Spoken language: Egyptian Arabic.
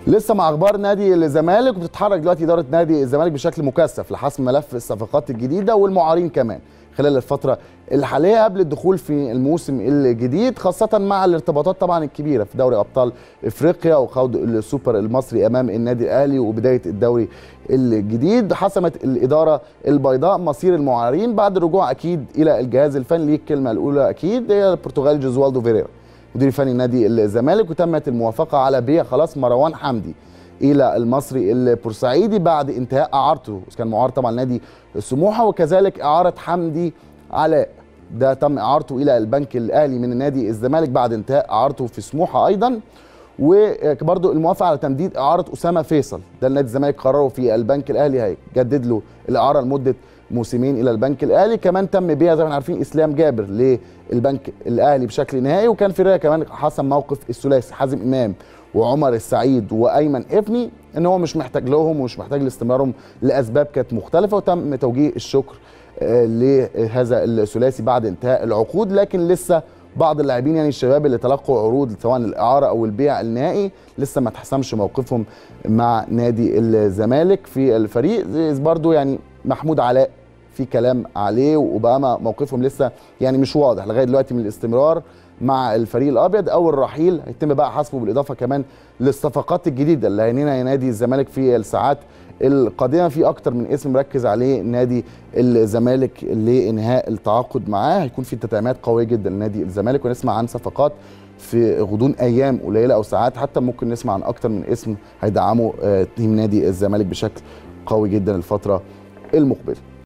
لسه مع اخبار نادي الزمالك وبتتحرك دلوقتي اداره نادي الزمالك بشكل مكثف لحسم ملف الصفقات الجديده والمعارين كمان خلال الفتره الحاليه قبل الدخول في الموسم الجديد خاصه مع الارتباطات طبعا الكبيره في دوري ابطال افريقيا وخوض السوبر المصري امام النادي الاهلي وبدايه الدوري الجديد حسمت الاداره البيضاء مصير المعارين بعد الرجوع اكيد الى الجهاز الفني ليه الكلمه الاولى اكيد هي البرتغالي جوزوالدو فيريرا مدير فني نادي الزمالك وتمت الموافقه على بيع خلاص مروان حمدي الى المصري البورسعيدي بعد انتهاء اعارته كان معار طبعا نادي سموحه وكذلك اعاره حمدي علاء ده تم اعارته الى البنك الاهلي من نادي الزمالك بعد انتهاء اعارته في سموحه ايضا وبرده الموافقه على تمديد اعاره اسامه فيصل ده النادي الزمالك قرره في البنك الاهلي هيجدد له الاعاره لمده موسمين الى البنك الاهلي كمان تم بيع زي ما عارفين اسلام جابر للبنك الاهلي بشكل نهائي وكان في كمان حسم موقف الثلاثي حازم امام وعمر السعيد وايمن ابني ان هو مش محتاج لهم ومش محتاج لاستمرارهم لاسباب كانت مختلفه وتم توجيه الشكر لهذا الثلاثي بعد انتهاء العقود لكن لسه بعض اللاعبين يعني الشباب اللي تلقوا عروض سواء الاعاره او البيع النهائي لسه ما اتحسمش موقفهم مع نادي الزمالك في الفريق برضو يعني محمود علاء في كلام عليه وبقى موقفهم لسه يعني مش واضح لغايه دلوقتي من الاستمرار مع الفريق الابيض او الرحيل هيتم بقى حسبه بالاضافه كمان للصفقات الجديده اللي هينينا نادي الزمالك في الساعات القادمه في اكتر من اسم مركز عليه نادي الزمالك لانهاء التعاقد معاه هيكون في تدعيمات قويه جدا لنادي الزمالك ونسمع عن صفقات في غضون ايام قليله او ساعات حتى ممكن نسمع عن اكتر من اسم هيدعموا تيم نادي الزمالك بشكل قوي جدا الفتره المقبله